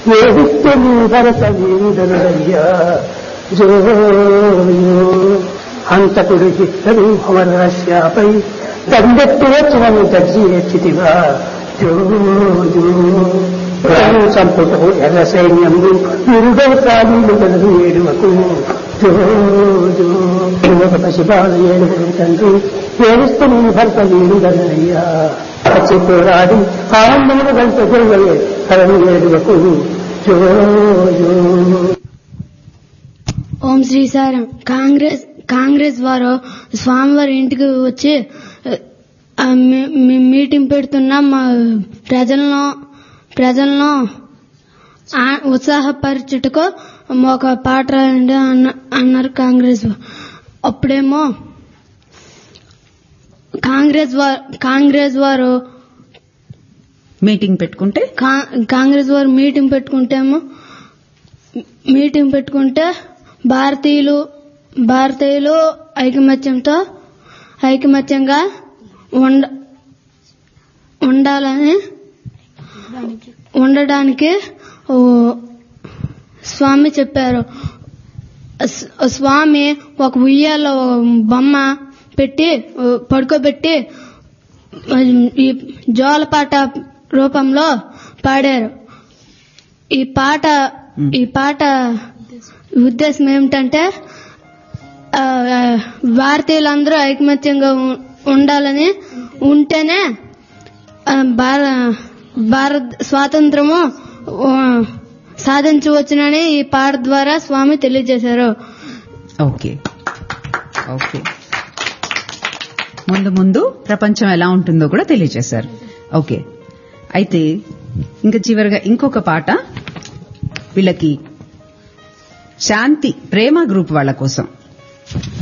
ఏదిస్తే నీ భరత వీరుడనయ్యా జోయో హంతకుడు హిత్తరు అమరస్యాపై దండెత్తి వచ్చిన దర్జీ ఎచ్చితివా జోయో చంపుటకు ఎర్ర సైన్యము విరుడవ ప్రాణులు గలదు ఏడువకు జోజో ఒక పసిబాల ఏడుగురు తండ్రి ఏడుస్తూ నేను భర్త వీరుడనయ్యా వచ్చి పోరాడి ఆనందమును గంట జోగలే కరణి ఏడువకు జోజో ఓం శ్రీ సారం కాంగ్రెస్ కాంగ్రెస్ వారు స్వామివారి ఇంటికి వచ్చి ఆ, మీ- మీ- మీటింగ్ పెడుతున్న మా ప్రజలను ప్రజలను ఆ- ఉత్సాహపరచుటకు ఒక పాట రాయండి అన్న అన్నారు కాంగ్రెస్ వా- అప్పుడేమో కాంగ్రెస్ వారు కాంగ్రెస్ వారు మీటింగ్ పెట్టుకుంటే కా- కాంగ్రెస్ వారు మీటింగ్ పెట్టుకుంటేమో మీటింగ్ పెట్టుకుంటే భారతీయులు భారతీయులు ఐకమత్యంతో ఐకమత్యంగా ఉండ ఉండాలని ఉండడానికి ఓ స్వామి చెప్పారు స్- స్వామి ఒక ఉయ్యాలో బొమ్మ పెట్టి ఓ పడుకోబెట్టి ఈ జోలపాట రూపంలో పాడారు ఈ పాట ఈ పాట ఉద్దేశం ఏమిటంటే ఆ, ఆ, భారతీయులందరూ ఐకమత్యంగా ఉ- ఉండాలని ఉంటేనే ఆ, భార భారత్ స్వాతంత్రము ఆ, సాధించవచ్చునని ఈ పాట ద్వారా స్వామి తెలియజేశారు ఓకే ఓకే ముందు ముందు ప్రపంచం ఎలా ఉంటుందో కూడా తెలియజేశారు ఓకే అయితే ఇంకా చివరిగా ఇంకొక పాట వీళ్ళకి శాంతి ప్రేమ గ్రూప్ వాళ్ళ కోసం